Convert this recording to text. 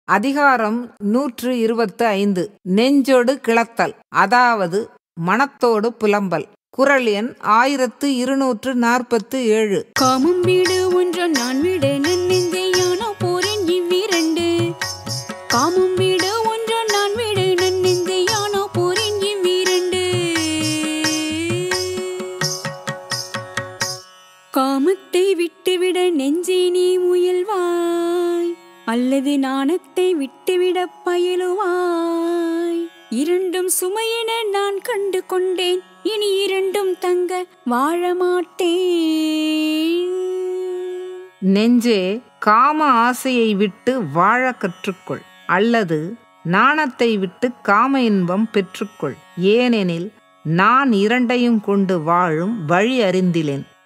அதிகாரம் நூற்று இருபத்து ஐந்து நெஞ்சொடு கிளத்தல் அதாவது மனத்தோடு புலம்பல் குரல் எண் ஆயிரத்து இருநூற்று நாற்பத்து ஏழு காமம் வீடு ஒன்று நான் வீடு நன்னெஞ்சை யானோ போரேன் இவ்விரண்டு காமம் வீடு ஒன்று நான் வீடு நன்னெஞ்சை யானோ போரேன் இவ்விரண்டு காமத்தை விட்டுவிட நெஞ்சே நீ முயல்வாய் அல்லது நாணத்தை விட்டுவிட பயிலுவாய் இரண்டும் சுமையென நான் கண்டு கொண்டேன் இனி இரண்டும் தங்க வாழ மாட்டேன் நெஞ்சே காம ஆசையை விட்டு வாழ கற்றுக்கொள் அல்லது நாணத்தை விட்டு காம இன்பம் பெற்றுக்கொள் ஏனெனில் நான் இரண்டையும் கொண்டு வாழும் வழி அறிந்திலேன்